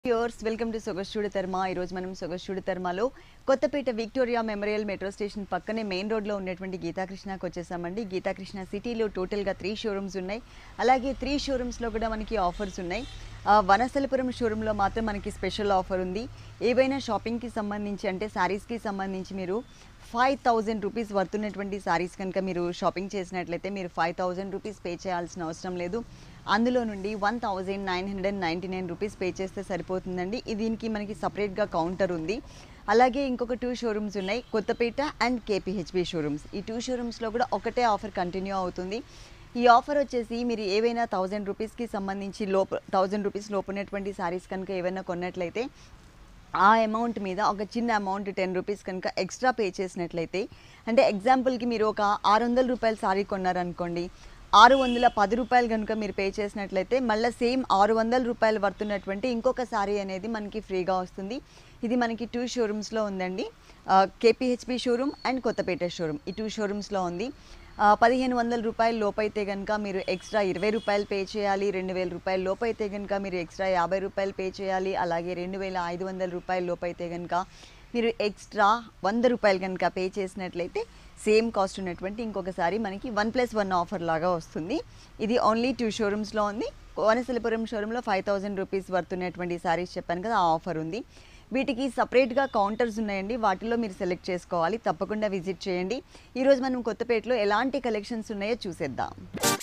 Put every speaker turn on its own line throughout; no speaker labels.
Viewers welcome to Sogasu Chooda Tarama ఈరోజు మనం సొగస్చూడి తర్మలో Kothapet Victoria memorial metro station పక్కనే మెయిన్ రోడ్లో ఉన్నటువంటి గీతాకృష్ణకి వచ్చేసామండి గీతాకృష్ణ సిటీలో టోటల్గా త్రీ షోరూమ్స్ ఉన్నాయి అలాగే త్రీ షోరూమ్స్లో కూడా మనకి ఆఫర్స్ ఉన్నాయి ఆ, వనస్థలపురం షోరూంలో మాత్రం మనకి స్పెషల్ ఆఫర్ ఉంది ఏవైనా షాపింగ్కి సంబంధించి అంటే శారీస్కి సంబంధించి మీరు ఫైవ్ థౌజండ్ రూపీస్ వర్తున్నటువంటి శారీస్ కనుక మీరు షాపింగ్ చేసినట్లయితే మీరు ఫైవ్ థౌజండ్ రూపీస్ పే చేయాల్సిన అవసరం లేదు అందులో నుండి one thousand nine hundred ninety nine rupees pay చేస్తే సరిపోతుందండి ఇది దీనికి మనకి సపరేట్గా కౌంటర్ ఉంది అలాగే ఇంకొక టూ షోరూమ్స్ ఉన్నాయి కొత్తపేట అండ్ కేపీహెచ్బి షోరూమ్స్ ఈ టూ షోరూమ్స్లో కూడా ఒకటే ఆఫర్ కంటిన్యూ అవుతుంది ఈ ఆఫర్ వచ్చేసి మీరు ఏవైనా థౌజండ్ రూపీస్కి సంబంధించి లోపు థౌజండ్ రూపీస్ లోపు ఉన్నటువంటి శారీస్ కనుక ఏవైనా కొన్నట్లయితే ఆ అమౌంట్ మీద ఒక చిన్న అమౌంట్ టెన్ రూపీస్ కనుక ఎక్స్ట్రా పే చేసినట్లయితే అంటే ఎగ్జాంపుల్కి మీరు ఒక ఆరు వందల రూపాయల సారీ కొన్నారనుకోండి ఆరు వందల పది రూపాయలు కనుక మీరు పే చేసినట్లయితే మళ్ళీ సేమ్ ఆరు వందల రూపాయలు వర్తున్నటువంటి ఇంకొక సారీ అనేది మనకి ఫ్రీగా వస్తుంది ఇది మనకి టూ షోరూమ్స్లో ఉందండి KPHB showroom and Kothapet showroom ఈ టూ షోరూమ్స్లో ఉంది ఆ, పదిహేను వందల రూపాయల లోపైతే కనుక మీరు ఎక్స్ట్రా ఇరవై రూపాయలు పే చేయాలి రెండు వేల రూపాయల లోపైతే కనుక మీరు ఎక్స్ట్రా యాభై రూపాయలు పే చేయాలి అలాగే రెండు వేల ఐదు వందల రూపాయల లోపైతే కనుక మీరు ఎక్స్ట్రా వంద రూపాయలు కనుక పే చేసినట్లయితే సేమ్ కాస్ట్ ఉన్నటువంటి ఇంకొకసారి మనకి వన్ ప్లస్ వన్ ఆఫర్ లాగా వస్తుంది ఇది ఓన్లీ టూ షోరూమ్స్లో ఉంది వనసలిపురం షోరూంలో ఫైవ్ థౌజండ్ రూపీస్ వర్తున్నటువంటి సారీస్ చెప్పాను కదా ఆ ఆఫర్ ఉంది వీటికి సపరేట్గా కౌంటర్స్ ఉన్నాయండి వాటిలో మీరు సెలెక్ట్ చేసుకోవాలి తప్పకుండా విజిట్ చేయండి ఈరోజు మనం కొత్తపేటలో ఎలాంటి కలెక్షన్స్ ఉన్నాయో చూసేద్దాం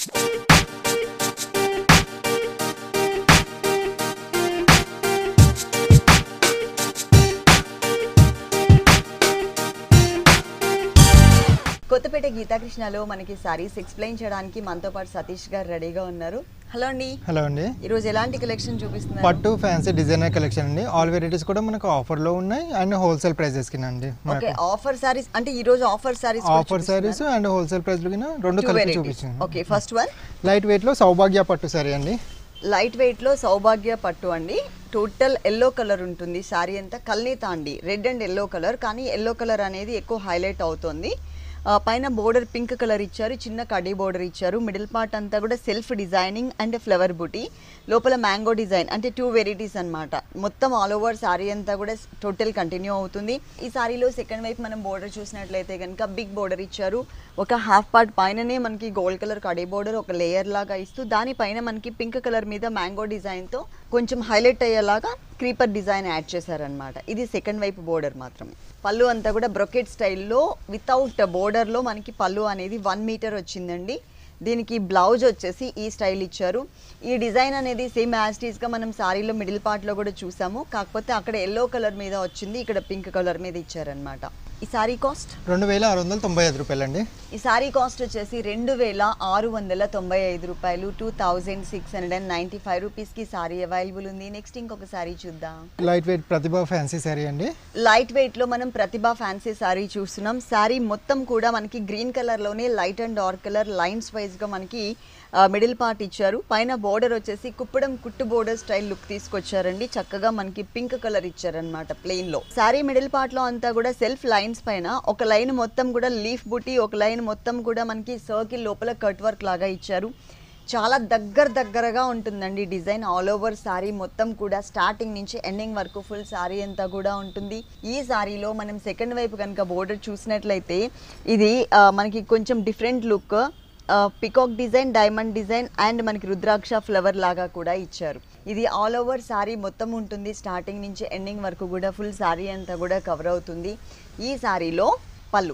కొత్తపేట గీతాకృష్ణలో మనకి సారీస్ ఎక్స్ప్లెయిన్ చేయడానికి మనతో పాటు సతీష్ గారు రెడీగా ఉన్నారు హలో అండి
హలో అండి
ఈరోజు ఎలాంటి కలెక్షన్ చూపిస్తున్నారు
పట్టు ఫ్యాన్సీ డిజైనర్ కలెక్షన్ అండి ఆల్ వెరైటీస్ కూడా మనకు ఆఫర్లో ఉన్నాయి అండ్ హోల్సేల్ ప్రైజెస్ కింద అండి
ఓకే ఆఫర్ సారీస్ అంటే ఈ రోజు offer saris
offer saris and wholesale price కింద రెండు కలిపి చూపించాను
okay first one
light weight లో సౌభాగ్య పట్టు సారీ అండి
లైట్ వెయిట్ లో సౌభాగ్య పట్టు అండి టోటల్ ఎల్లో కలర్ ఉంటుంది శారీ అంతా కల్నీత అండి రెడ్ అండ్ ఎల్లో కలర్ కానీ ఎల్లో కలర్ అనేది ఎక్కువ హైలైట్ అవుతుంది ఆ, పైన బోర్డర్ పింక్ కలర్ ఇచ్చారు చిన్న కడీ బోర్డర్ ఇచ్చారు మిడిల్ పార్ట్ అంతా కూడా సెల్ఫ్ డిజైనింగ్ అండ్ ఫ్లవర్ బుటీ లోపల మ్యాంగో డిజైన్ అంటే టూ వెరైటీస్ అన్నమాట మొత్తం ఆల్ ఓవర్ శారీ అంతా కూడా టోటల్ కంటిన్యూ అవుతుంది ఈ శారీలో సెకండ్ వైపు మనం బోర్డర్ చూసినట్లయితే కనుక బిగ్ బోర్డర్ ఇచ్చారు ఒక హాఫ్ పార్ట్ పైననే మనకి గోల్డ్ కలర్ కడీ బోర్డర్ ఒక లేయర్ లాగా ఇస్తూ దానిపైన మనకి పింక్ కలర్ మీద మ్యాంగో డిజైన్తో కొంచెం హైలైట్ అయ్యేలాగా క్రీపర్ డిజైన్ యాడ్ చేశారనమాట ఇది సెకండ్ వైపు బోర్డర్ మాత్రమే పళ్ళు అంతా కూడా బ్రొకెట్ స్టైల్లో వితౌట్ బోర్డర్లో మనకి పళ్ళు అనేది వన్ మీటర్ వచ్చిందండి దీనికి బ్లౌజ్ వచ్చేసి ఈ స్టైల్ ఇచ్చారు ఈ డిజైన్ అనేది సేమ్ యాస్టీస్గా మనం సారీలో మిడిల్ పార్ట్లో కూడా చూసాము కాకపోతే అక్కడ ఎల్లో కలర్ మీద వచ్చింది ఇక్కడ పింక్ కలర్ మీద ఇచ్చారనమాట ఈ సారీ కాస్ట్
రెండు వేల ఆరు వందల తొంభై ఐదు రూపాయలు అండి
ఈ సారీ కాస్ట్ వచ్చేసి రెండు వేల ఆరు వందల తొంభై ఐదు రూపాయలు two thousand six hundred and ninety five రూపీస్కి సారీ అవైలబుల్ ఉంది నెక్స్ట్ ఇంకొక సారీ చూద్దాం
light weight Pratibha fancy sari అండి
లైట్ వెయిట్లో మనం ప్రతిభ ఫ్యాన్సీ శారీ చూస్తున్నాం శారీ మొత్తం కూడా మనకి గ్రీన్ కలర్లోనే light and dark colour lines వైజ్గా మనకి మిడిల్ పార్ట్ ఇచ్చారు పైన బోర్డర్ వచ్చేసి కుప్పడం కుట్టు బోర్డర్ స్టైల్ లుక్ తీసుకొచ్చారండి చక్కగా మనకి పింక్ కలర్ ఇచ్చారనమాట ప్లెయిన్లో శారీ మిడిల్ పార్ట్లో అంతా కూడా సెల్ఫ్ లైన్స్ పైన ఒక లైన్ మొత్తం కూడా లీఫ్ బుట్టి ఒక లైన్ మొత్తం కూడా మనకి సర్కిల్ లోపల కట్ వర్క్ లాగా ఇచ్చారు చాలా దగ్గర దగ్గరగా ఉంటుందండి డిజైన్ ఆల్ ఓవర్ శారీ మొత్తం కూడా స్టార్టింగ్ నుంచి ఎండింగ్ వరకు ఫుల్ శారీ అంతా కూడా ఉంటుంది ఈ శారీలో మనం సెకండ్ వైపు కనుక బోర్డర్ చూసినట్లయితే ఇది ఆ, మనకి కొంచెం different look peacock design diamond design and మనకి రుద్రాక్ష ఫ్లవర్ లాగా కూడా ఇచ్చారు ఇది ఆల్ ఓవర్ శారీ మొత్తం ఉంటుంది స్టార్టింగ్ నుంచి ఎండింగ్ వరకు కూడా ఫుల్ శారీ అంతా కూడా కవర్ అవుతుంది ఈ శారీలో పళ్ళు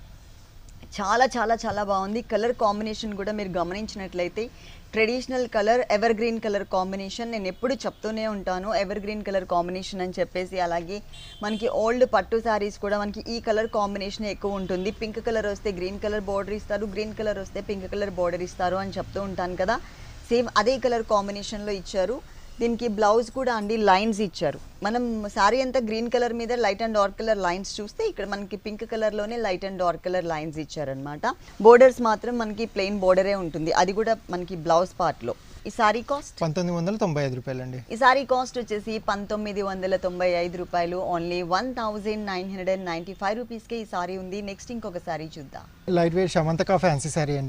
చాలా చాలా చాలా బాగుంది కలర్ కాంబినేషన్ కూడా మీరు గమనించినట్లయితే traditional colour evergreen colour combination నేను ఎప్పుడు చెప్తూనే ఉంటాను ఎవర్ గ్రీన్ కలర్ కాంబినేషన్ అని చెప్పేసి అలాగే మనకి ఓల్డ్ పట్టు శారీస్ కూడా మనకి ఈ కలర్ కాంబినేషన్ ఎక్కువ ఉంటుంది పింక్ కలర్ వస్తే గ్రీన్ కలర్ బార్డర్ ఇస్తారు గ్రీన్ కలర్ వస్తే పింక్ కలర్ బార్డర్ ఇస్తారు అని చెప్తూ ఉంటాను కదా సేమ్ అదే కలర్ కాంబినేషన్లో ఇచ్చారు దీనికి బ్లౌజ్ కూడా అండి లైన్స్ ఇచ్చారు మనం శారీ అంతా గ్రీన్ కలర్ మీద light and dark colour lines చూస్తే ఇక్కడ మనకి పింక్ కలర్లోనే light and dark colour lines ఇచ్చారనమాట బోర్డర్స్ మాత్రం మనకి ప్లెయిన్ బోర్డరే ఉంటుంది అది కూడా మనకి బ్లౌజ్ పార్ట్లో ఈ సారీ కాస్ట్
పంతొమ్మిది వందల తొంభై ఐదు రూపాయలు అండి
ఈ సారీ కాస్ట్ వచ్చేసి పంతొమ్మిది వందల తొంభై ఐదు రూపాయలు only one thousand nine hundred and ninety five రూపీస్కే ఈ సారీ ఉంది నెక్స్ట్ ఇంకొక సారీ చూద్దాం
light weight Samanthaka fancy sari అండి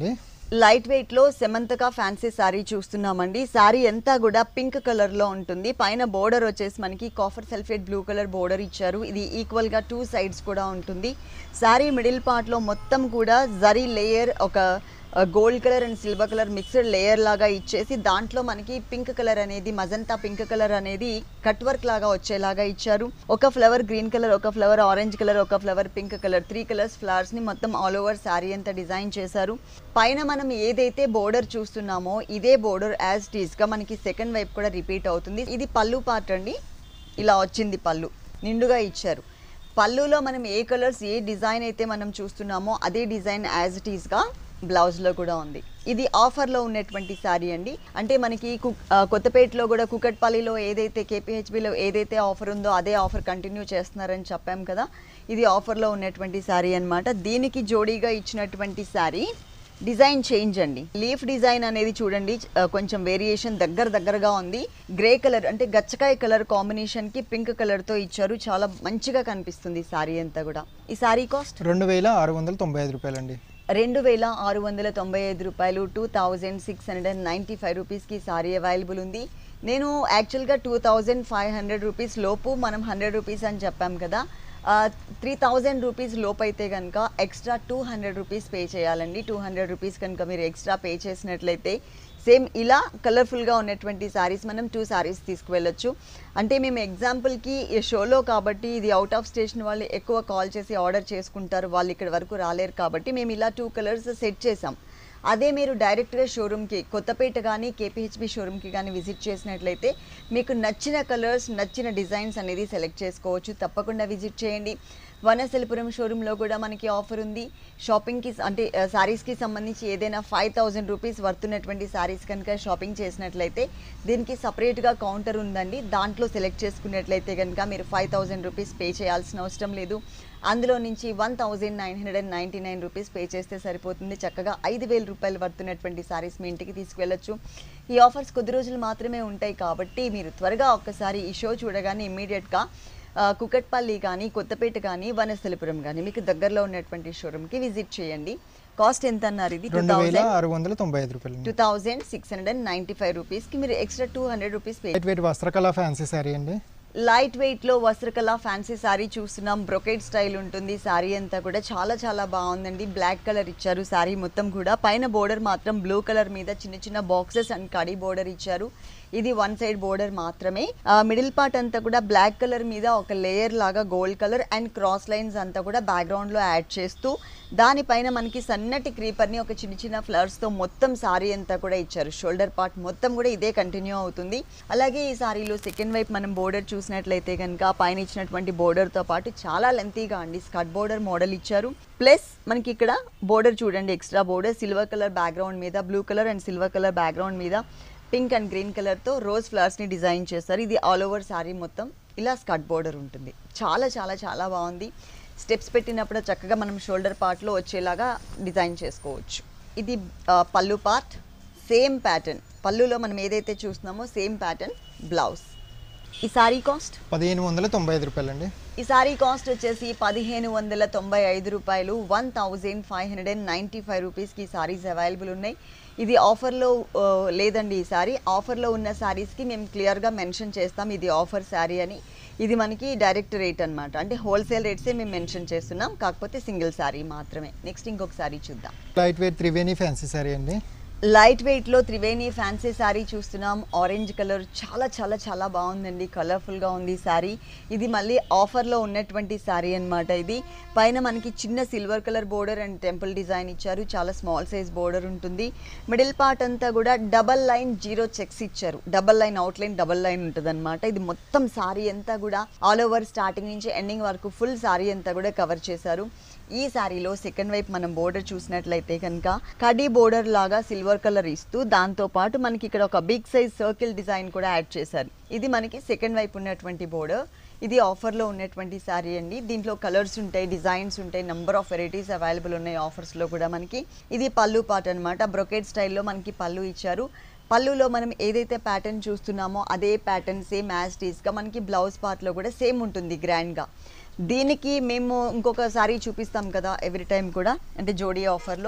లైట్ వెయిట్ లో సెమంతగా ఫ్యాన్సీ శారీ చూస్తున్నామండి శారీ అంతా కూడా పింక్ కలర్ లో ఉంటుంది పైన బోర్డర్ వచ్చేసి మనకి copper sulphate blue colour border ఇచ్చారు ఇది ఈక్వల్ గా టూ సైడ్స్ కూడా ఉంటుంది శారీ మిడిల్ పార్ట్ లో మొత్తం కూడా జరీ లేయర్ ఒక gold colour and silver colour mixed layer లాగా ఇచ్చేసి దాంట్లో మనకి పింక్ కలర్ అనేది మజంతా పింక్ కలర్ అనేది కట్ వర్క్ లాగా వచ్చేలాగా ఇచ్చారు ఒక ఫ్లవర్ గ్రీన్ కలర్ ఒక ఫ్లవర్ ఆరెంజ్ కలర్ ఒక flower pink colour three colours flowers ని మొత్తం ఆల్ ఓవర్ శారీ అంతా డిజైన్ చేశారు పైన మనం ఏదైతే బోర్డర్ చూస్తున్నామో ఇదే బోర్డర్ యాజ్ టీస్ గా మనకి సెకండ్ వైపు కూడా రిపీట్ అవుతుంది ఇది పళ్ళు పార్ట్ అండి ఇలా వచ్చింది పళ్ళు నిండుగా ఇచ్చారు పళ్ళులో మనం ఏ కలర్స్ ఏ డిజైన్ అయితే మనం చూస్తున్నామో అదే డిజైన్ యాజ్ ఇట్ ఈస్గా బ్లౌజ్లో కూడా ఉంది ఇది ఆఫర్లో ఉన్నటువంటి శారీ అండి అంటే మనకి కు- ఆ, కొత్తపేటలో కూడా కుకట్పల్లిలో ఏదైతే కేపీహెచ్బిలో ఏదైతే ఆఫర్ ఉందో అదే ఆఫర్ కంటిన్యూ చేస్తున్నారని చెప్పాం కదా ఇది ఆఫర్లో ఉన్నటువంటి శారీ అన్నమాట దీనికి జోడీగా ఇచ్చినటువంటి శారీ డిజైన్ చేంజ్ అండి లీఫ్ డిజైన్ అనేది చూడండి ఆ, కొంచెం వేరియేషన్ దగ్గర దగ్గరగా ఉంది గ్రే కలర్ అంటే గచ్చకాయ కలర్ కాంబినేషన్ కి పింక్ కలర్ తో ఇచ్చారు చాలా మంచిగా కనిపిస్తుంది శారీ అంతా కూడా ఈ శారీ కాస్ట్
రెండు వేల ఆరు వందల తొంభై ఐదు రూపాయలండి
రెండు వేల ఆరు వందల తొంభై ఐదు రూపాయలు two thousand six hundred and ninety five రూపీస్కి సారీ అవైలబుల్ ఉంది నేను యాక్చువల్గా two thousand five hundred rupees లోపు మనం హండ్రెడ్ రూపీస్ అని చెప్పాం కదా త్రీ థౌజండ్ రూపీస్ లోపు అయితే కనుక extra two hundred rupees pay చేయాలండి టూ హండ్రెడ్ రూపీస్ కనుక మీరు ఎక్స్ట్రా పే చేసినట్లయితే సేమ్ ఇలా కలర్ఫుల్గా ఉన్నటువంటి సారీస్ మనం టూ సారీస్ తీసుకువెళ్ళొచ్చు అంటే మేము ఎగ్జాంపుల్కి ఈ షోలో కాబట్టి ఇది అవుట్ ఆఫ్ స్టేషన్ వాళ్ళు ఎక్కువ కాల్ చేసి ఆర్డర్ చేసుకుంటారు వాళ్ళు ఇక్కడ వరకు రాలేరు కాబట్టి మేము ఇలా టూ కలర్స్ సెట్ చేసాం అదే మీరు డైరెక్ట్గా షోరూమ్కి కొత్తపేట కానీ కేపీహెచ్బి షోరూమ్కి కానీ విజిట్ చేసినట్లయితే మీకు నచ్చిన కలర్స్ నచ్చిన డిజైన్స్ అనేది సెలెక్ట్ చేసుకోవచ్చు తప్పకుండా విజిట్ చేయండి వనసలిపురం షోరూంలో కూడా మనకి ఆఫర్ ఉంది షాపింగ్కి అంటే శారీస్కి సంబంధించి ఏదైనా ఫైవ్ థౌజండ్ రూపీస్ వర్తున్నటువంటి శారీస్ కనుక షాపింగ్ చేసినట్లయితే దీనికి సపరేట్గా కౌంటర్ ఉందండి దాంట్లో సెలెక్ట్ చేసుకున్నట్లయితే కనుక మీరు ఫైవ్ థౌజండ్ రూపీస్ పే చేయాల్సిన అవసరం లేదు అందులో నుంచి one thousand nine hundred and ninety nine rupees pay చేస్తే సరిపోతుంది చక్కగా ఐదు వేల రూపాయలు వర్తున్నటువంటి సారీస్ మీ ఇంటికి తీసుకువెళ్ళొచ్చు ఈ ఆఫర్స్ కొద్ది రోజులు మాత్రమే ఉంటాయి కాబట్టి మీరు త్వరగా ఒక్కసారి ఈ షో చూడగానే ఇమ్మీడియట్గా కుకట్పల్లి కానీ కొత్తపేట కానీ వనస్థలిపురం కానీ మీకు దగ్గరలో ఉన్నటువంటి షోరూమ్కి విజిట్ చేయండి కాస్ట్ ఎంత అన్నారు ఇది టూ
రెండు వేల
థౌజండ్
ఆరు వందల తొంభై ఐదు రూపాయలండి
two thousand six hundred and ninety five రూపీస్కి మీరు extra two hundred rupees pay
light weight Vastrakala fancy sari అండి
లైట్ వెయిట్ లో వస్త్రకళ ఫ్యాన్సీ సారీ చూస్తున్నాం బ్రొకెట్ స్టైల్ ఉంటుంది సారీ అంతా కూడా చాలా చాలా బాగుందండి బ్లాక్ కలర్ ఇచ్చారు సారీ మొత్తం కూడా పైన బోర్డర్ మాత్రం బ్లూ కలర్ మీద చిన్న చిన్న బాక్సెస్ అండ్ కడి బోర్డర్ ఇచ్చారు ఇది వన్ సైడ్ బోర్డర్ మాత్రమే మిడిల్ పార్ట్ అంతా కూడా బ్లాక్ కలర్ మీద ఒక లేయర్ లాగా gold colour and cross lines అంతా కూడా background లో యాడ్ చేస్తూ దానిపైన మనకి సన్నటి క్రీపర్ని ఒక చిన్న చిన్న flowers తో మొత్తం సారీ అంతా కూడా ఇచ్చారు షోల్డర్ పార్ట్ మొత్తం కూడా ఇదే కంటిన్యూ అవుతుంది అలాగే ఈ సారీలో సెకండ్ వైపు మనం బోర్డర్ చూసినట్లయితే కనుక పైన ఇచ్చినటువంటి border తో పాటు చాలా లెంతీగా అండి స్కర్ట్ బోర్డర్ మోడల్ ఇచ్చారు ప్లస్ మనకి ఇక్కడ బోర్డర్ చూడండి extra border silver colour background మీద blue colour and silver colour background మీద పింక్ అండ్ గ్రీన్ కలర్తో రోజ్ ఫ్లవర్స్ని డిజైన్ చేస్తారు ఇది ఆల్ ఓవర్ శారీ మొత్తం ఇలా స్కర్ట్ బోర్డర్ ఉంటుంది చాలా చాలా చాలా బాగుంది స్టెప్స్ పెట్టినప్పుడు చక్కగా మనం షోల్డర్ పార్ట్లో వచ్చేలాగా డిజైన్ చేసుకోవచ్చు ఇది ఆ, పళ్ళు పార్ట్ సేమ్ ప్యాటర్న్ పళ్ళులో మనం ఏదైతే చూస్తున్నామో సేమ్ ప్యాటర్న్ బ్లౌజ్ ఈ సారీ కాస్ట్
పదిహేను వందల తొంభై ఐదు రూపాయలండి
ఈ సారీ కాస్ట్ వచ్చేసి పదిహేను వందల తొంభై ఐదు రూపాయలు one thousand five hundred and ninety five రూపీస్కి సారీస్ అవైలబుల్ ఉన్నాయి ఇది ఆఫర్లో ఆ, లేదండి ఈ సారీ ఆఫర్లో ఉన్న సారీస్కి మేము క్లియర్గా మెన్షన్ చేస్తాం ఇది ఆఫర్ శారీ అని ఇది మనకి డైరెక్ట్ రేట్ అన్నమాట అంటే హోల్సేల్ రేట్సే మేము మెన్షన్ చేస్తున్నాం కాకపోతే సింగిల్ సారీ మాత్రమే నెక్స్ట్ ఇంకొక సారీ చూద్దాం
light weight Triveni fancy sari అండి
లైట్ వెయిట్లో త్రివేణి ఫ్యాన్సీ శారీ చూస్తున్నాం ఆరెంజ్ కలర్ చాలా చాలా చాలా బాగుందండి కలర్ఫుల్గా ఉంది శారీ ఇది మళ్ళీ ఆఫర్లో ఉన్నటువంటి శారీ అన్నమాట ఇది పైన మనకి చిన్న silver colour border and temple design ఇచ్చారు చాలా స్మాల్ సైజ్ బోర్డర్ ఉంటుంది మిడిల్ పార్ట్ అంతా కూడా డబల్ లైన్ జీరో చెక్స్ ఇచ్చారు double line outline double line ఉంటుంది ఇది మొత్తం శారీ అంతా కూడా ఆల్ ఓవర్ స్టార్టింగ్ నుంచి ఎండింగ్ వరకు ఫుల్ శారీ అంతా కూడా కవర్ చేశారు ఈ శారీలో సెకండ్ వైపు మనం బోర్డర్ చూసినట్లయితే కనుక కడీ బోర్డర్ లాగా సిల్వర్ కలర్ ఇస్తూ దాంతో పాటు మనకి ఇక్కడ ఒక బిగ్ సైజ్ సర్కిల్ డిజైన్ కూడా యాడ్ చేశారు ఇది మనకి సెకండ్ వైపు ఉన్నటువంటి బోర్డర్ ఇది ఆఫర్లో ఉన్నటువంటి శారీ అండి దీంట్లో కలర్స్ ఉంటాయి డిజైన్స్ ఉంటాయి నెంబర్ ఆఫ్ వెరైటీస్ అవైలబుల్ ఉన్నాయి ఆఫర్స్లో కూడా మనకి ఇది పళ్ళు పాట అనమాట బ్రొకెట్ స్టైల్లో మనకి పళ్ళు ఇచ్చారు పళ్ళులో మనం ఏదైతే ప్యాటర్న్ చూస్తున్నామో అదే ప్యాటర్న్ సేమ్ యాజ్ టీస్గా మనకి బ్లౌజ్ పార్ట్లో కూడా సేమ్ ఉంటుంది గ్రాండ్గా దీనికి మేము ఇంకొక సారీ చూపిస్తాం కదా ఎవ్రీ టైం కూడా అంటే జోడీ ఆఫర్లో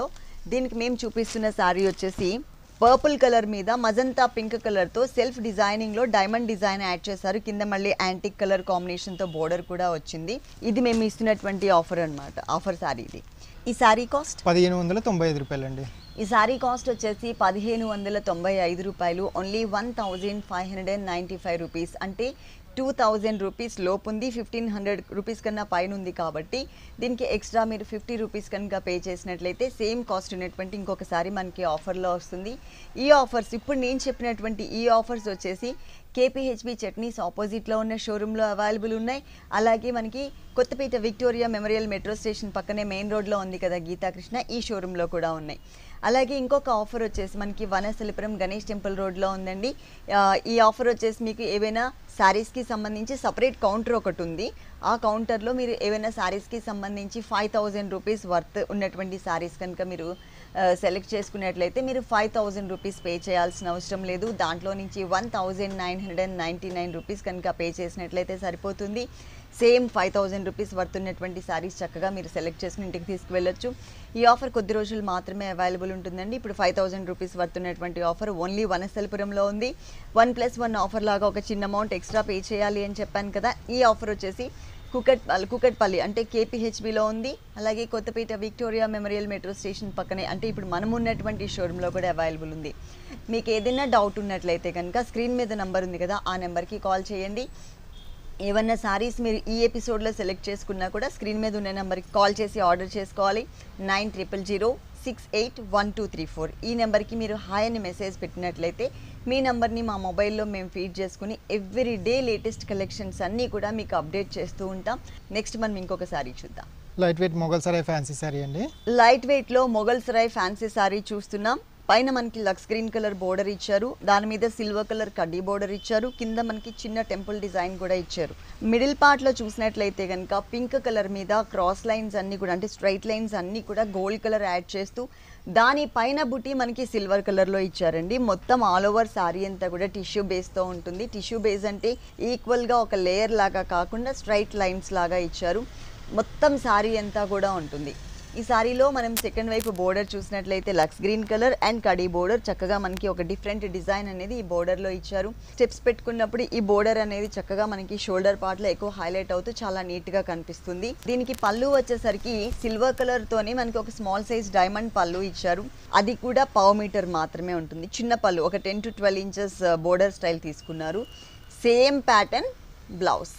దీనికి మేము చూపిస్తున్న శారీ వచ్చేసి పర్పుల్ కలర్ మీద మజంతా పింక్ కలర్తో సెల్ఫ్ డిజైనింగ్లో డైమండ్ డిజైన్ యాడ్ చేశారు కింద మళ్ళీ యాంటిక్ కలర్ కాంబినేషన్తో బోర్డర్ కూడా వచ్చింది ఇది మేము ఇస్తున్నటువంటి ఆఫర్ అన్నమాట ఆఫర్ శారీ ఇది ఈ శారీ కాస్ట్
పదిహేను వందల తొంభై ఐదు రూపాయలండి
ఈ శారీ కాస్ట్ వచ్చేసి పదిహేను వందల తొంభై ఐదు రూపాయలు only one thousand five hundred and ninety five rupees అంటే టూ థౌజండ్ రూపీస్ లోపు ఉంది ఫిఫ్టీన్ హండ్రెడ్ రూపీస్ కన్నా పైన ఉంది కాబట్టి దీనికి ఎక్స్ట్రా మీరు ఫిఫ్టీ రూపీస్ కనుక పే చేసినట్లయితే సేమ్ కాస్ట్ ఉన్నటువంటి ఇంకొకసారి మనకి ఆఫర్లో వస్తుంది ఈ ఆఫర్స్ ఇప్పుడు నేను చెప్పినటువంటి ఈ ఆఫర్స్ వచ్చేసి కేపీహెచ్బి చట్నీస్ ఆపోజిట్లో ఉన్న షోరూంలో అవైలబుల్ ఉన్నాయి అలాగే మనకి Kothapet Victoria memorial metro station పక్కనే మెయిన్ రోడ్లో ఉంది కదా గీతాకృష్ణ ఈ షోరూంలో కూడా ఉన్నాయి అలాగే ఇంకొక ఆఫర్ వచ్చేసి మనకి వనస్థలిపురం గణేష్ టెంపుల్ రోడ్లో ఉందండి ఆ, ఈ ఆఫర్ వచ్చేసి మీకు ఏవైనా శారీస్కి సంబంధించి సపరేట్ కౌంటర్ ఒకటి ఉంది ఆ కౌంటర్లో మీరు ఏవైనా శారీస్కి సంబంధించి ఫైవ్ థౌజండ్ రూపీస్ వర్త్ ఉన్నటువంటి శారీస్ కనుక మీరు సెలెక్ట్ చేసుకున్నట్లయితే మీరు ఫైవ్ థౌజండ్ రూపీస్ పే చేయాల్సిన అవసరం లేదు దాంట్లో నుంచి one thousand nine hundred and ninety nine rupees కనుక పే చేసినట్లయితే సరిపోతుంది same five thousand rupees worth ఉన్నటువంటి శారీస్ చక్కగా మీరు సెలెక్ట్ చేసుకుని ఇంటికి తీసుకువెళ్ళొచ్చు ఈ ఆఫర్ కొద్ది రోజులు మాత్రమే అవైలబుల్ ఉంటుందండి ఇప్పుడు ఫైవ్ థౌజండ్ రూపీస్ వర్త్ ఉన్నటువంటి ఆఫర్ ఓన్లీ వనస్థలిపురంలో ఉంది వన్ ప్లస్ వన్ ఆఫర్ లాగా ఒక చిన్న అమౌంట్ ఎక్స్ట్రా పే చేయాలి అని చెప్పాను కదా ఈ ఆఫర్ వచ్చేసి కుకట్ కుకట్పల్లి అంటే కేపీహెచ్బిలో ఉంది అలాగే Kothapet Victoria memorial metro station పక్కనే అంటే ఇప్పుడు మనం ఉన్నటువంటి షోరూంలో కూడా అవైలబుల్ ఉంది మీకు ఏదైనా డౌట్ ఉన్నట్లయితే కనుక స్క్రీన్ మీద నెంబర్ ఉంది కదా ఆ నెంబర్కి కాల్ చేయండి ఏమన్నా సారీస్ మీరు ఈ ఎపిసోడ్లో సెలెక్ట్ చేసుకున్నా కూడా స్క్రీన్ మీద ఉన్న నెంబర్కి కాల్ చేసి ఆర్డర్ చేసుకోవాలి nine triple zero six eight one two three four ఈ నెంబర్కి మీరు హాయ్ అని మెసేజ్ పెట్టినట్లయితే మీ నెంబర్ని మా మొబైల్లో మేము ఫీడ్ చేసుకుని ఎవ్రీ డే లేటెస్ట్ కలెక్షన్స్ అన్నీ కూడా మీకు అప్డేట్ చేస్తూ ఉంటాం నెక్స్ట్ మనం ఇంకొక సారీ చూద్దాం
light weight Mughal Sarai fancy sari అండి
లైట్ వెయిట్లో మొగల్ సరాయ్ ఫ్యాన్సీ సారీ చూస్తున్నాం పైన మనకి లక్స్ గ్రీన్ కలర్ బోర్డర్ ఇచ్చారు దాని మీద సిల్వర్ కలర్ కడ్డీ బోర్డర్ ఇచ్చారు కింద మనకి చిన్న టెంపుల్ డిజైన్ కూడా ఇచ్చారు మిడిల్ పార్ట్లో చూసినట్లయితే కనుక పింక్ కలర్ మీద క్రాస్ లైన్స్ అన్ని కూడా అంటే స్ట్రైట్ లైన్స్ అన్ని కూడా గోల్డ్ కలర్ యాడ్ చేస్తూ దాని పైన బుట్టి మనకి సిల్వర్ కలర్లో ఇచ్చారండి మొత్తం ఆల్ ఓవర్ శారీ అంతా కూడా టిష్యూ బేస్తో ఉంటుంది టిష్యూ బేస్ అంటే ఈక్వల్గా ఒక లేయర్ లాగా కాకుండా స్ట్రైట్ లైన్స్ లాగా ఇచ్చారు మొత్తం శారీ అంతా కూడా ఉంటుంది ఈ సారీలో మనం సెకండ్ వైపు బోర్డర్ చూసినట్లయితే లక్స్ గ్రీన్ కలర్ అండ్ కడీ బోర్డర్ చక్కగా మనకి ఒక డిఫరెంట్ డిజైన్ అనేది ఈ బోర్డర్లో ఇచ్చారు స్టెప్స్ పెట్టుకున్నప్పుడు ఈ బోర్డర్ అనేది చక్కగా మనకి షోల్డర్ పార్ట్లో ఎక్కువ హైలైట్ అవుతూ చాలా నీట్గా కనిపిస్తుంది దీనికి పళ్ళు వచ్చేసరికి సిల్వర్ కలర్తోనే మనకి ఒక స్మాల్ సైజ్ డైమండ్ పళ్ళు ఇచ్చారు అది కూడా పావు మీటర్ మాత్రమే ఉంటుంది చిన్న పళ్ళు ఒక ten to twelve inches border style తీసుకున్నారు సేమ్ ప్యాటర్న్ బ్లౌజ్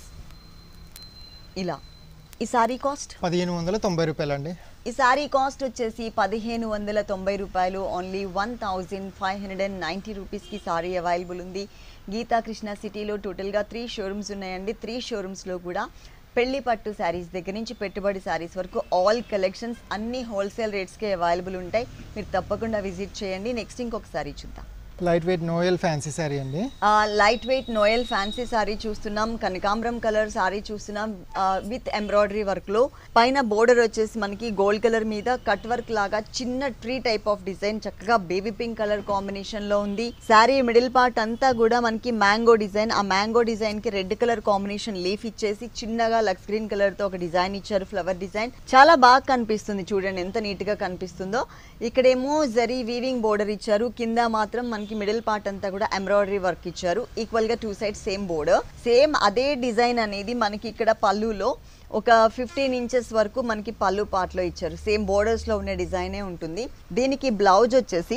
ఇలా ఈ సారీ కాస్ట్
పదిహేను వందల తొంభై రూపాయలండి
ఈ శారీ కాస్ట్ వచ్చేసి పదిహేను వందల తొంభై రూపాయలు only one thousand five hundred and ninety రూపీస్కి సారీ అవైలబుల్ ఉంది గీతా కృష్ణ సిటీలో టోటల్గా త్రీ షోరూమ్స్ ఉన్నాయండి త్రీ షోరూమ్స్లో కూడా పెళ్లి పట్టు శారీస్ దగ్గర నుంచి పెట్టుబడి శారీస్ వరకు ఆల్ కలెక్షన్స్ అన్ని హోల్సేల్ రేట్స్కే అవైలబుల్ ఉంటాయి మీరు తప్పకుండా విజిట్ చేయండి నెక్స్ట్ ఇంకొక సారీ చూద్దాం
light weight Noel fancy sari అండి
light weight Noel fancy sari చూస్తున్నాం కనకాంబరం కలర్ సారీ చూస్తున్నాం విత్ ఎంబ్రాయిడరీ వర్క్ లో పైన బోర్డర్ వచ్చేసి మనకి గోల్డ్ కలర్ మీద కట్ వర్క్ లాగా చిన్న ట్రీ టైప్ ఆఫ్ డిజైన్ చక్కగా బేబీ పింక్ కలర్ కాంబినేషన్ లో ఉంది సారీ మిడిల్ పార్ట్ అంతా కూడా మనకి మ్యాంగో డిజైన్ ఆ మ్యాంగో డిజైన్ కి రెడ్ కలర్ కాంబినేషన్ లీఫ్ ఇచ్చేసి చిన్నగా లక్స్ గ్రీన్ కలర్ తో ఒక డిజైన్ ఇచ్చారు ఫ్లవర్ డిజైన్ చాలా బాగా కనిపిస్తుంది చూడండి ఎంత నీట్ గా కనిపిస్తుందో ఇక్కడేమో జరీ వీవింగ్ బోర్డర్ ఇచ్చారు కింద మాత్రం మనకి మిడిల్ పార్ట్ అంతా కూడా ఎంబ్రాయిడరీ వర్క్ ఇచ్చారు ఈక్వల్ గా two side same border same అదే డిజైన్ అనేది మనకి ఇక్కడ పళ్ళులో ఒక ఫిఫ్టీన్ ఇంచెస్ వరకు మనకి పళ్ళు పార్ట్లో ఇచ్చారు సేమ్ బోర్డర్స్ లో ఉన్న డిజైనే ఉంటుంది దీనికి బ్లౌజ్ వచ్చేసి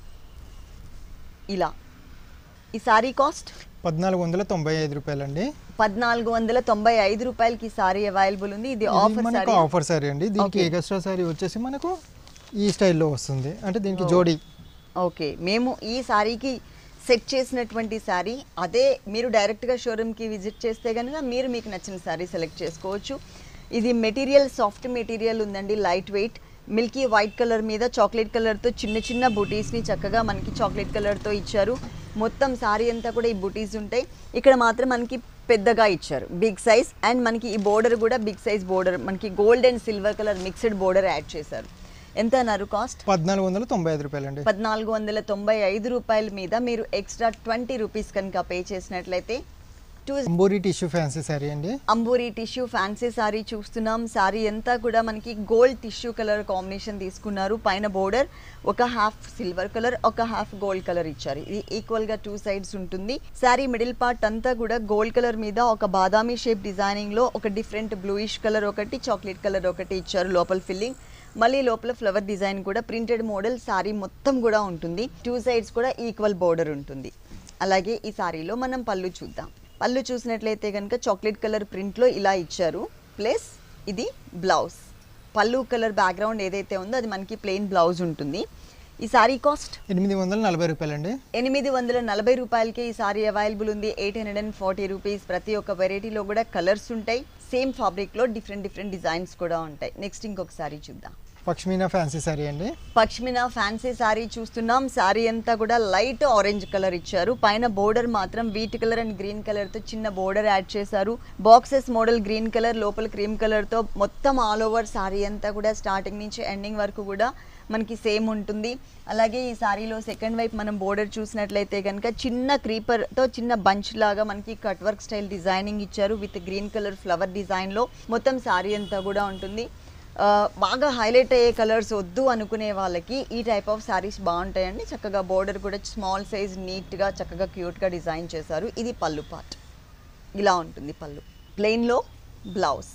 ఇలా ఈ సారీ కాస్ట్
పద్నాలుగు వందల తొంభై ఐదు రూపాయలండి
పద్నాలుగు వందల తొంభై ఐదు రూపాయలకి సారీ అవైలబుల్ ఉంది ఇది
ఇది
ఆఫర్
మనకు
సారీ
ఆఫర్ సారీ అండి దీనికి
Okay.
ఎగస్ట్రా సారీ వచ్చేసి మనకు ఈ స్టైల్లో వస్తుంది అంటే దీనికి జోడీ
ఓకే మేము ఈ సారీకి సెట్ చేసినటువంటి శారీ అదే మీరు డైరెక్ట్గా షోరూమ్కి విజిట్ చేస్తే కనుక మీరు మీకు నచ్చిన శారీ సెలెక్ట్ చేసుకోవచ్చు ఇది మెటీరియల్ సాఫ్ట్ మెటీరియల్ ఉందండి light weight milky white colour మీద చాక్లెట్ కలర్తో చిన్న చిన్న బుటీస్ని చక్కగా మనకి చాక్లెట్ కలర్తో ఇచ్చారు మొత్తం శారీ అంతా కూడా ఈ బుటీస్ ఉంటాయి ఇక్కడ మాత్రం మనకి పెద్దగా ఇచ్చారు బిగ్ సైజ్ అండ్ మనకి ఈ బోర్డర్ కూడా బిగ్ సైజ్ బోర్డర్ మనకి gold and silver colour mixed border add చేశారు ఎంత అన్నారు కాస్ట్
పద్నాలుగు వందల తొంభై ఐదు రూపాయలండి
పద్నాలుగు వందల తొంభై ఐదు రూపాయల మీద మీరు ఎక్స్ట్రా ట్వంటీ రూపీస్ కనుక పే చేసినట్లయితే టూ
అంబూరి టిష్యూ ఫ్యాన్సీ శారీ అండి
అంబూరి టిష్యూ ఫ్యాన్సీ సారీ చూస్తున్నాం సారీ అంతా కూడా మనకి గోల్డ్ టిష్యూ కలర్ కాంబినేషన్ తీసుకున్నారు పైన బోర్డర్ ఒక హాఫ్ సిల్వర్ కలర్ ఒక హాఫ్ గోల్డ్ కలర్ ఇచ్చారు ఇది ఈక్వల్ గా టూ సైడ్స్ ఉంటుంది సారీ మిడిల్ పార్ట్ అంతా కూడా గోల్డ్ కలర్ మీద ఒక బాదామి షేప్ డిజైనింగ్ లో ఒక డిఫరెంట్ బ్లూయిష్ కలర్ ఒకటి చాక్లెట్ కలర్ ఒకటి ఇచ్చారు లోపల ఫిల్లింగ్ మళ్ళీ లోపల ఫ్లవర్ డిజైన్ కూడా ప్రింటెడ్ మోడల్ సారీ మొత్తం కూడా ఉంటుంది టూ సైడ్స్ కూడా ఈక్వల్ బోర్డర్ ఉంటుంది అలాగే ఈ సారీలో మనం పళ్ళు చూద్దాం పళ్ళు చూసినట్లయితే కనుక చాక్లెట్ కలర్ ప్రింట్లో ఇలా ఇచ్చారు ప్లస్ ఇది బ్లౌజ్ పళ్ళు కలర్ బ్యాక్గ్రౌండ్ ఏదైతే ఉందో అది మనకి ప్లెయిన్ బ్లౌజ్ ఉంటుంది ఈ సారీ కాస్ట్
ఎనిమిది వందల నలభై రూపాయలండి
ఎనిమిది వందల నలభై రూపాయలకి ఈ సారీ అవైలబుల్ ఉంది eight hundred and forty rupees ప్రతి ఒక్క వెరైటీలో కూడా కలర్స్ ఉంటాయి సేమ్ ఫ్యాబ్రిక్లో డిఫరెంట్ డిఫరెంట్ డిజైన్స్ కూడా ఉంటాయి నెక్స్ట్ ఇంకొక సారీ చూద్దాం
పక్ష్మీనా ఫ్యాన్సీ శారీ అండి
పశ్మిన ఫ్యాన్సీ సారీ చూస్తున్నాం సారీ అంతా కూడా లైట్ ఆరెంజ్ కలర్ ఇచ్చారు పైన బోర్డర్ మాత్రం wheat colour and green colour తో చిన్న బోర్డర్ యాడ్ చేశారు బాక్సెస్ మోడల్ గ్రీన్ కలర్ లోపల క్రీమ్ కలర్ తో మొత్తం ఆల్ ఓవర్ సారీ అంతా కూడా స్టార్టింగ్ నుంచి ఎండింగ్ వరకు కూడా మనకి సేమ్ ఉంటుంది అలాగే ఈ సారీలో సెకండ్ వైపు మనం బోర్డర్ చూసినట్లయితే కనుక చిన్న creeper తో చిన్న బంచ్ లాగా మనకి కట్ వర్క్ స్టైల్ డిజైనింగ్ ఇచ్చారు with green colour flower design లో మొత్తం సారీ అంతా కూడా ఉంటుంది ఆ, బాగా హైలైట్ అయ్యే కలర్స్ వద్దు అనుకునే వాళ్ళకి ఈ టైప్ ఆఫ్ శారీస్ బాగుంటాయండి చక్కగా బోర్డర్ కూడా స్మాల్ సైజ్ నీట్గా చక్కగా క్యూట్గా డిజైన్ చేశారు ఇది పళ్ళు పార్ట్ ఇలా ఉంటుంది పళ్ళు ప్లెయిన్లో బ్లౌజ్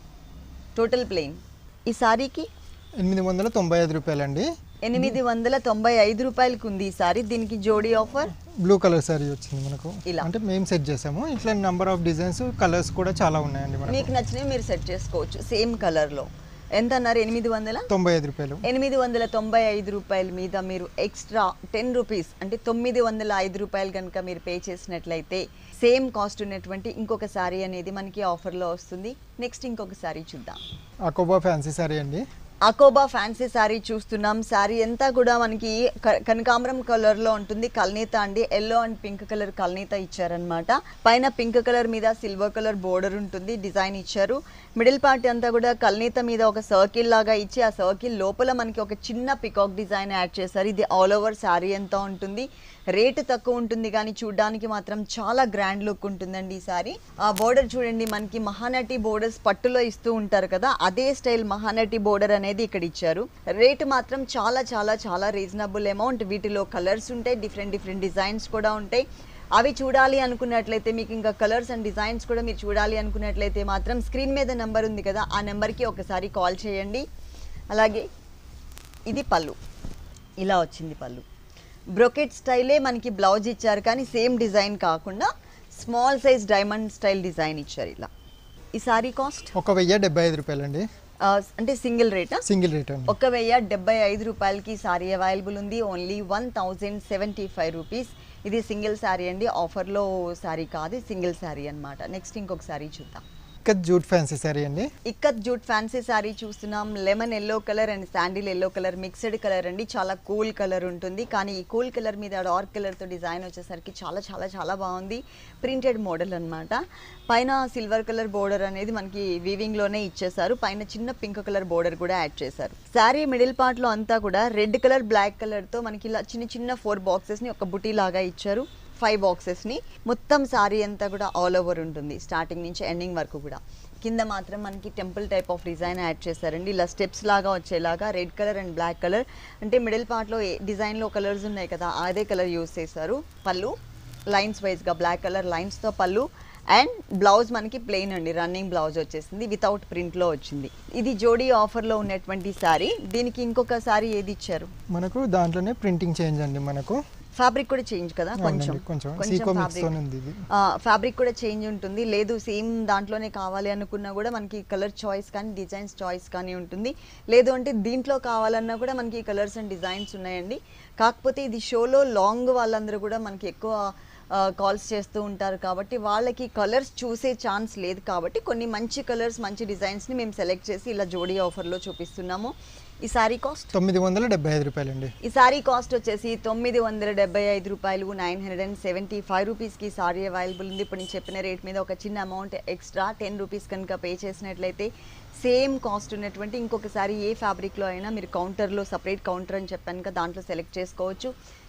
టోటల్ ప్లెయిన్ ఈ సారీకి
ఎనిమిది వందల తొంభై ఐదు రూపాయలండి
ఎనిమిది వందల తొంభై ఐదు రూపాయలకి ఉంది ఈ సారీ దీనికి జోడీ ఆఫర్
బ్లూ కలర్ శారీ వచ్చింది మనకు
ఇలా.
అంటే మేము సెట్ చేసాము ఇట్లా నెంబర్ ఆఫ్ డిజైన్స్ కలర్స్ కూడా చాలా ఉన్నాయండి మనకు
మీకు నచ్చినవి మీరు సెట్ చేసుకోవచ్చు సేమ్ కలర్లో ఎంత అన్నారు ఎనిమిది వందల
తొంభై ఐదు రూపాయలు
ఎనిమిది వందల తొంభై ఐదు రూపాయల మీద మీరు ఎక్స్ట్రా టెన్ రూపీస్ అంటే తొమ్మిది వందల ఐదు రూపాయలు కనుక మీరు పే చేసినట్లయితే సేమ్ కాస్ట్ ఉన్నటువంటి ఇంకొక శారీ అనేది మనకి ఆఫర్లో వస్తుంది నెక్స్ట్ ఇంకొక శారీ చూద్దాం
అకోబా ఫ్యాన్సీ శారీ అండి
అకోబా ఫ్యాన్సీ శారీ చూస్తున్నాం శారీ అంతా కూడా మనకి క- కనకాంబరం కలర్ లో ఉంటుంది కల్నీత అండి ఎల్లో అండ్ పింక్ కలర్ కల్నీత ఇచ్చారనమాట పైన పింక్ కలర్ మీద సిల్వర్ కలర్ బోర్డర్ ఉంటుంది డిజైన్ ఇచ్చారు మిడిల్ పార్ట్ అంతా కూడా కల్నీత మీద ఒక సర్కిల్ లాగా ఇచ్చి ఆ సర్కిల్ లోపల మనకి ఒక చిన్న పికాక్ డిజైన్ యాడ్ చేశారు ఇది ఆల్ ఓవర్ శారీ అంతా ఉంటుంది రేటు తక్కువ ఉంటుంది కానీ చూడడానికి మాత్రం చాలా గ్రాండ్ లుక్ ఉంటుందండి ఈ సారీ ఆ బోర్డర్ చూడండి మనకి మహానటి బోర్డర్స్ పట్టులో ఇస్తూ ఉంటారు కదా అదే స్టైల్ మహానటి బోర్డర్ అనేది ఇక్కడ ఇచ్చారు రేటు మాత్రం చాలా చాలా చాలా రీజనబుల్ అమౌంట్ వీటిలో కలర్స్ ఉంటాయి డిఫరెంట్ డిఫరెంట్ డిజైన్స్ కూడా ఉంటాయి అవి చూడాలి అనుకున్నట్లయితే మీకు ఇంకా కలర్స్ అండ్ డిజైన్స్ కూడా మీరు చూడాలి అనుకున్నట్లయితే మాత్రం స్క్రీన్ మీద నెంబర్ ఉంది కదా ఆ నెంబర్కి ఒకసారి కాల్ చేయండి అలాగే ఇది పళ్ళు ఇలా వచ్చింది పళ్ళు బ్రొకెట్ స్టైలే మనకి బ్లౌజ్ ఇచ్చారు కానీ సేమ్ డిజైన్ కాకుండా small size diamond style design ఇచ్చారు ఇలా ఈ సారీ కాస్ట్
ఒక వెయ్యి డెబ్బై ఐదు రూపాయలండి
అంటే సింగిల్ రేటా
సింగిల్ రేట్ అండి
ఒక వెయ్యి డెబ్బై ఐదు రూపాయలకి సారీ అవైలబుల్ ఉంది only one thousand seventy five rupees ఇది సింగిల్ శారీ అండి ఆఫర్లో శారీ కాదు సింగిల్ శారీ అన్నమాట నెక్స్ట్ ఇంకొక శారీ చూద్దాం
ఇక్కత్ జూట్ ఫ్యాన్సీ శారీ అండి
ఇక్కత్ జూట్ ఫ్యాన్సీ శారీ చూస్తున్నాం lemon yellow colour and sandal yellow colour mixed colour అండి చాలా కూల్ కలర్ ఉంటుంది కానీ ఈ కూల్ కలర్ మీద డార్క్ కలర్తో డిజైన్ వచ్చేసరికి చాలా చాలా చాలా బాగుంది ప్రింటెడ్ మోడల్ అన్నమాట పైన సిల్వర్ కలర్ బోర్డర్ అనేది మనకి వీవింగ్ లోనే ఇచ్చేసారు పైన చిన్న పింక్ కలర్ బోర్డర్ కూడా యాడ్ చేశారు శారీ మిడిల్ పార్ట్ లో అంతా కూడా రెడ్ కలర్ బ్లాక్ కలర్ తో మనకి ఇలా చిన్న చిన్న ఫోర్ బాక్సెస్ ని ఒక బుటీ లాగా ఇచ్చారు ఫైవ్ బాక్సెస్ని మొత్తం సారీ అంతా కూడా ఆల్ ఓవర్ ఉంటుంది స్టార్టింగ్ నుంచి ఎండింగ్ వరకు కూడా కింద మాత్రం మనకి temple type of design add చేశారండి ఇలా స్టెప్స్ లాగా వచ్చేలాగా red colour and black colour అంటే మిడిల్ పార్ట్లో డిజైన్లో కలర్స్ ఉన్నాయి కదా అదే కలర్ యూస్ చేశారు పళ్ళు లైన్స్ వైజ్గా బ్లాక్ కలర్ లైన్స్తో పళ్ళు అండ్ బ్లౌజ్ మనకి ప్లెయిన్ అండి రన్నింగ్ బ్లౌజ్ వచ్చేసింది వితౌట్ ప్రింట్లో వచ్చింది ఇది జోడీ ఆఫర్లో ఉన్నటువంటి శారీ దీనికి ఇంకొక శారీ ఏది ఇచ్చారు
మనకు దాంట్లోనే ప్రింటింగ్ చేంజ్ అండి మనకు
ఫ్యాబ్రిక్ కూడా చేంజ్ కదా కొంచెం
అవునండి, కొంచెం సీకో మిక్స్
fabric.
తోనే ఉంది ఇది
ఫ్యాబ్రిక్ కూడా చేంజ్ ఉంటుంది లేదు సేమ్ దాంట్లోనే కావాలి అనుకున్నా కూడా మనకి కలర్ చాయిస్ కానీ డిజైన్స్ చాయిస్ కానీ ఉంటుంది లేదు అంటే దీంట్లో కావాలన్నా కూడా మనకి కలర్స్ అండ్ డిజైన్స్ ఉన్నాయండి కాకపోతే ఇది షోలో లాంగ్ వాళ్ళందరూ కూడా మనకి ఎక్కువ కాల్స్ చేస్తూ ఉంటారు కాబట్టి వాళ్ళకి కలర్స్ చూసే ఛాన్స్ లేదు కాబట్టి కొన్ని మంచి కలర్స్ మంచి డిజైన్స్ని మేము సెలెక్ట్ చేసి ఇలా జోడీ ఆఫర్లో చూపిస్తున్నాము ఈ సారీ కాస్ట్
తొమ్మిది వందల డెబ్బై ఐదు రూపాయలండి
ఈ సారీ కాస్ట్ వచ్చేసి తొమ్మిది వందల డెబ్బై ఐదు రూపాయలు nine hundred and seventy five రూపీస్కి సారీ అవైలబుల్ ఉంది ఇప్పుడు నేను చెప్పిన రేట్ మీద ఒక చిన్న అమౌంట్ ఎక్స్ట్రా టెన్ రూపీస్ కనుక పే చేసినట్లయితే సేమ్ కాస్ట్ ఉన్నటువంటి ఇంకొకసారి ఏ ఫ్యాబ్రిక్లో అయినా మీరు కౌంటర్లో సపరేట్ కౌంటర్ అని చెప్పాను కదా దాంట్లో సెలెక్ట్ చేసుకోవచ్చు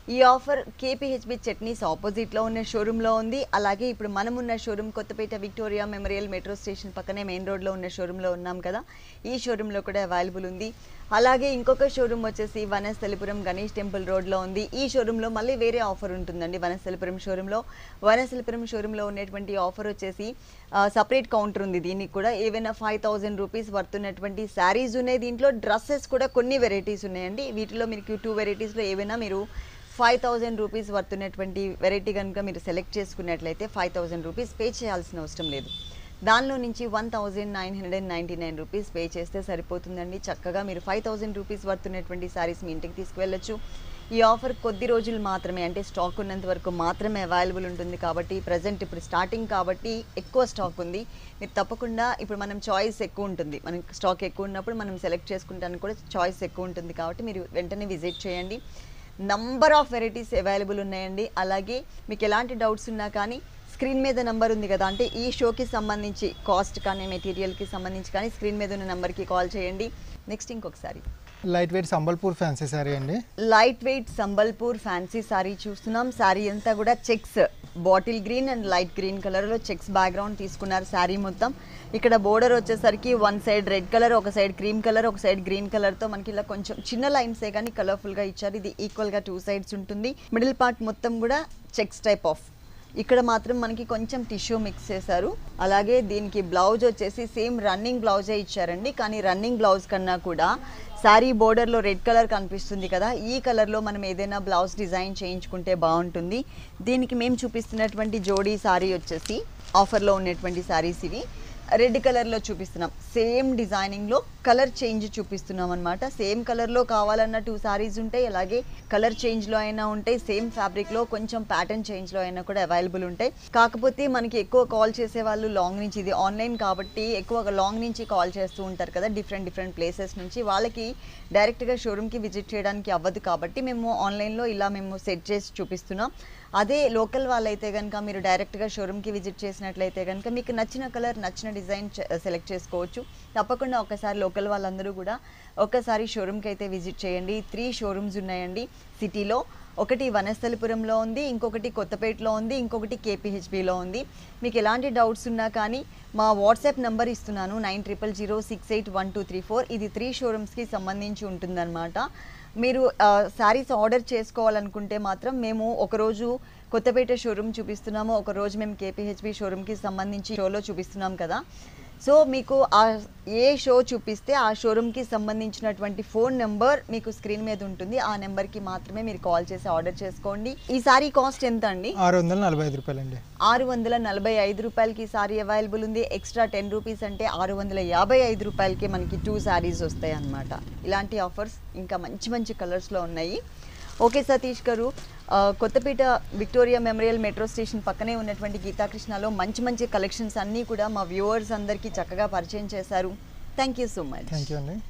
ఈ ఆఫర్ కేపీహెచ్బి చట్నీస్ ఆపోజిట్లో ఉన్న షోరూంలో ఉంది అలాగే ఇప్పుడు మనం ఉన్న showroom Kothapet Victoria memorial metro station పక్కనే మెయిన్ రోడ్లో ఉన్న షోరూంలో ఉన్నాం కదా ఈ షోరూంలో కూడా అవైలబుల్ ఉంది అలాగే ఇంకొక షోరూమ్ వచ్చేసి వనస్థలిపురం గణేష్ టెంపుల్ రోడ్లో ఉంది ఈ షోరూంలో మళ్ళీ వేరే ఆఫర్ ఉంటుందండి వనస్థలిపురం షోరూంలో వనస్థలిపురం షోరూంలో ఉన్నటువంటి ఆఫర్ వచ్చేసి సపరేట్ కౌంటర్ ఉంది దీనికి కూడా ఏవైనా ఫైవ్ థౌజండ్ రూపీస్ వర్తున్నటువంటి శారీస్ ఉన్నాయి దీంట్లో డ్రెస్సెస్ కూడా కొన్ని వెరైటీస్ ఉన్నాయండి వీటిలో మీకు టూ వెరైటీస్లో ఏవైనా మీరు ఫైవ్ థౌజండ్ రూపీస్ వర్తున్నటువంటి వెరైటీ కనుక మీరు సెలెక్ట్ చేసుకున్నట్లయితే ఫైవ్ థౌజండ్ రూపీస్ పే చేయాల్సిన అవసరం లేదు దానిలో నుంచి one thousand nine hundred and ninety nine rupees pay చేస్తే సరిపోతుందండి చక్కగా మీరు ఫైవ్ థౌజండ్ రూపీస్ వర్తున్నటువంటి శారీస్ మీ ఇంటికి తీసుకువెళ్ళొచ్చు ఈ ఆఫర్ కొద్ది రోజులు మాత్రమే అంటే స్టాక్ ఉన్నంత వరకు మాత్రమే అవైలబుల్ ఉంటుంది కాబట్టి ప్రజెంట్ ఇప్పుడు స్టార్టింగ్ కాబట్టి ఎక్కువ స్టాక్ ఉంది మీరు తప్పకుండా ఇప్పుడు మనం చాయిస్ ఎక్కువ ఉంటుంది మనకి స్టాక్ ఎక్కువ ఉన్నప్పుడు మనం సెలెక్ట్ చేసుకుంటానికి కూడా చాయిస్ ఎక్కువ ఉంటుంది కాబట్టి మీరు వెంటనే విజిట్ చేయండి నంబర్ ఆఫ్ వెరైటీస్ అవైలబుల్ ఉన్నాయండి అలాగే మీకు ఎలాంటి డౌట్స్ ఉన్నా కానీ స్క్రీన్ మీద నెంబర్ ఉంది కదా అంటే ఈ షోకి సంబంధించి కాస్ట్ కానీ మెటీరియల్కి సంబంధించి కానీ స్క్రీన్ మీద ఉన్న నెంబర్కి కాల్ చేయండి నెక్స్ట్ ఇంకొకసారి
light weight Sambalpur fancy sari అండి
light weight Sambalpur fancy sari చూస్తున్నాం శారీ అంతా కూడా checks bottle green and light green కలర్లో చెక్స్ బ్యాక్గ్రౌండ్ తీసుకున్నారు శారీ మొత్తం ఇక్కడ బోర్డర్ వచ్చేసరికి వన్ సైడ్ రెడ్ కలర్ ఒక సైడ్ క్రీమ్ కలర్ ఒక సైడ్ గ్రీన్ కలర్తో మనకి ఇలా కొంచెం చిన్న లైన్సే కానీ కలర్ఫుల్గా ఇచ్చారు ఇది ఈక్వల్గా టూ సైడ్స్ ఉంటుంది మిడిల్ పార్ట్ మొత్తం కూడా చెక్స్ టైప్ ఆఫ్ ఇక్కడ మాత్రం మనకి కొంచెం టిష్యూ మిక్స్ చేశారు అలాగే దీనికి బ్లౌజ్ వచ్చేసి సేమ్ రన్నింగ్ బ్లౌజే ఇచ్చారండి కానీ రన్నింగ్ బ్లౌజ్ కన్నా కూడా శారీ బోర్డర్లో రెడ్ కలర్ కనిపిస్తుంది కదా ఈ కలర్లో మనం ఏదైనా బ్లౌజ్ డిజైన్ చేయించుకుంటే బాగుంటుంది దీనికి మేము చూపిస్తున్నటువంటి జోడీ శారీ వచ్చేసి ఆఫర్లో ఉన్నటువంటి శారీస్ ఇవి రెడ్ కలర్లో చూపిస్తున్నాం సేమ్ డిజైనింగ్లో కలర్ చేంజ్ చూపిస్తున్నాం అనమాట సేమ్ కలర్లో కావాలన్న టూ సారీస్ ఉంటాయి అలాగే కలర్ చేంజ్లో అయినా ఉంటాయి సేమ్ ఫ్యాబ్రిక్లో కొంచెం ప్యాటర్న్ చేంజ్లో అయినా కూడా అవైలబుల్ ఉంటాయి కాకపోతే మనకి ఎక్కువ కాల్ చేసే వాళ్ళు లాంగ్ నుంచి ఇది ఆన్లైన్ కాబట్టి ఎక్కువ లాంగ్ నుంచి కాల్ చేస్తూ ఉంటారు కదా డిఫరెంట్ డిఫరెంట్ ప్లేసెస్ నుంచి వాళ్ళకి డైరెక్ట్గా షోరూమ్కి విజిట్ చేయడానికి అవ్వదు కాబట్టి మేము ఆన్లైన్లో ఇలా మేము సెట్ చేసి చూపిస్తున్నాం అదే లోకల్ వాళ్ళైతే కనుక మీరు డైరెక్ట్గా షోరూమ్కి విజిట్ చేసినట్లయితే కనుక మీకు నచ్చిన కలర్ నచ్చిన డిజైన్ సెలెక్ట్ చేసుకోవచ్చు తప్పకుండా ఒకసారి లోకల్ వాళ్ళందరూ కూడా ఒక్కసారి షోరూమ్కి అయితే విజిట్ చేయండి త్రీ షోరూమ్స్ ఉన్నాయండి సిటీలో ఒకటి వనస్థలిపురంలో ఉంది ఇంకొకటి కొత్తపేటలో ఉంది ఇంకొకటి కేపీహెచ్బిలో ఉంది మీకు ఎలాంటి డౌట్స్ ఉన్నా కానీ మా వాట్సాప్ నెంబర్ ఇస్తున్నాను nine triple zero six eight one two three four ఇది త్రీ షోరూమ్స్కి సంబంధించి ఉంటుందన్నమాట మీరు శారీస్ ఆర్డర్ చేసుకోవాలనుకుంటే మాత్రం మేము ఒకరోజు కొత్తపేట షోరూమ్ చూపిస్తున్నాము ఒకరోజు మేము కేపీహెచ్బి షోరూమ్కి సంబంధించి షోలో చూపిస్తున్నాం కదా సో మీకు ఆ ఏ షో చూపిస్తే ఆ షోరూమ్కి సంబంధించినటువంటి ఫోన్ నెంబర్ మీకు స్క్రీన్ మీద ఉంటుంది ఆ నెంబర్కి మాత్రమే మీరు కాల్ చేసి ఆర్డర్ చేసుకోండి ఈ సారీ కాస్ట్ ఎంత అండి
ఆరు వందల నలభై ఐదు రూపాయలండి
ఆరు వందల నలభై ఐదు రూపాయలకి ఈ సారీ అవైలబుల్ ఉంది ఎక్స్ట్రా టెన్ రూపీస్ అంటే ఆరు వందల యాభై ఐదు రూపాయలకి మనకి టూ శారీస్ వస్తాయి అన్నమాట ఇలాంటి ఆఫర్స్ ఇంకా మంచి మంచి కలర్స్లో ఉన్నాయి ఓకే సతీష్ గారు ఆ, Kothapet Victoria memorial metro station పక్కనే ఉన్నటువంటి గీతాకృష్ణలో మంచి మంచి కలెక్షన్స్ అన్నీ కూడా మా వ్యూవర్స్ అందరికీ చక్కగా పరిచయం చేశారు thank you so much
thank you అండి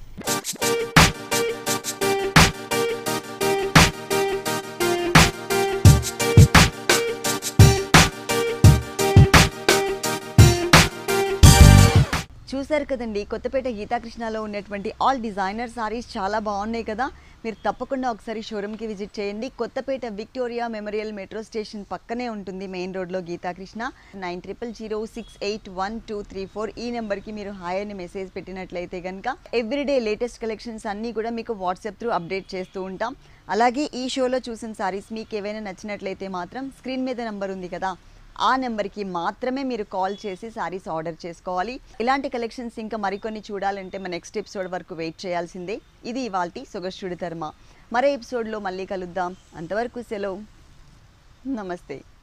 చూశారు కదండి కొత్తపేట గీతాకృష్ణలో ఉన్నటువంటి ఆల్ డిజైనర్ సారీస్ చాలా బాగున్నాయి కదా మీరు తప్పకుండా ఒకసారి షోరూమ్కి విజిట్ చేయండి Kothapet Victoria memorial metro station పక్కనే ఉంటుంది మెయిన్ రోడ్లో Geethakrishna nine triple zero six eight one two three four ఈ నెంబర్కి మీరు హాయ్ అని మెసేజ్ పెట్టినట్లయితే కనుక ఎవ్రీడే లేటెస్ట్ కలెక్షన్స్ అన్నీ కూడా మీకు వాట్సాప్ త్రూ అప్డేట్ చేస్తూ ఉంటాం అలాగే ఈ షోలో చూసిన సారీస్ మీకు ఏవైనా నచ్చినట్లయితే మాత్రం స్క్రీన్ మీద నెంబర్ ఉంది కదా ఆ నెంబర్కి మాత్రమే మీరు కాల్ చేసి సారీస్ ఆర్డర్ చేసుకోవాలి ఇలాంటి కలెక్షన్స్ ఇంకా మరికొన్ని చూడాలంటే మన నెక్స్ట్ ఎపిసోడ్ వరకు వెయిట్ చేయాల్సిందే ఇది ఇవాల్టి సొగస్టుడి ధర్మ మరో ఎపిసోడ్లో మళ్ళీ కలుద్దాం అంతవరకు సెలవు నమస్తే